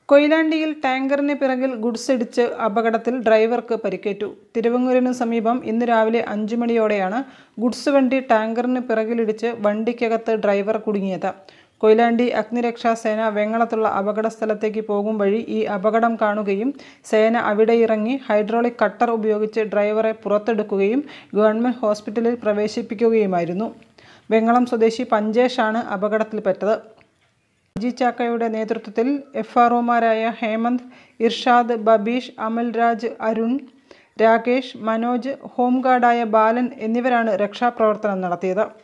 കൊയിലാണ്ടിയിൽ ടാങ്കറിന് പിറകിൽ ഗുഡ്സ് ഇടിച്ച് അപകടത്തിൽ ഡ്രൈവർക്ക് പരിക്കേറ്റു തിരുവങ്ങൂരിന് സമീപം ഇന്ന് രാവിലെ അഞ്ചു മണിയോടെയാണ് ഗുഡ്സ് വണ്ടി ടാങ്കറിന് പിറകിലിടിച്ച് വണ്ടിക്കകത്ത് ഡ്രൈവർ കുടുങ്ങിയത് കൊയിലാണ്ടി അഗ്നിരക്ഷാ സേന വെങ്ങളത്തുള്ള അപകട സ്ഥലത്തേക്ക് പോകും വഴി ഈ അപകടം കാണുകയും സേന അവിടെ ഇറങ്ങി ഹൈഡ്രോളിക് കട്ടർ ഉപയോഗിച്ച് ഡ്രൈവറെ പുറത്തെടുക്കുകയും ഗവൺമെൻറ് ഹോസ്പിറ്റലിൽ പ്രവേശിപ്പിക്കുകയുമായിരുന്നു വെങ്ങളം സ്വദേശി പഞ്ചേഷാണ് അപകടത്തിൽപ്പെട്ടത് അജി ചാക്കയുടെ നേതൃത്വത്തിൽ എഫ് ആർ ഒമാരായ ഹേമന്ത് ഇർഷാദ് ബബീഷ് അമൽരാജ് അരുൺ രാകേഷ് മനോജ് ഹോംഗാർഡായ ബാലൻ എന്നിവരാണ് രക്ഷാപ്രവർത്തനം നടത്തിയത്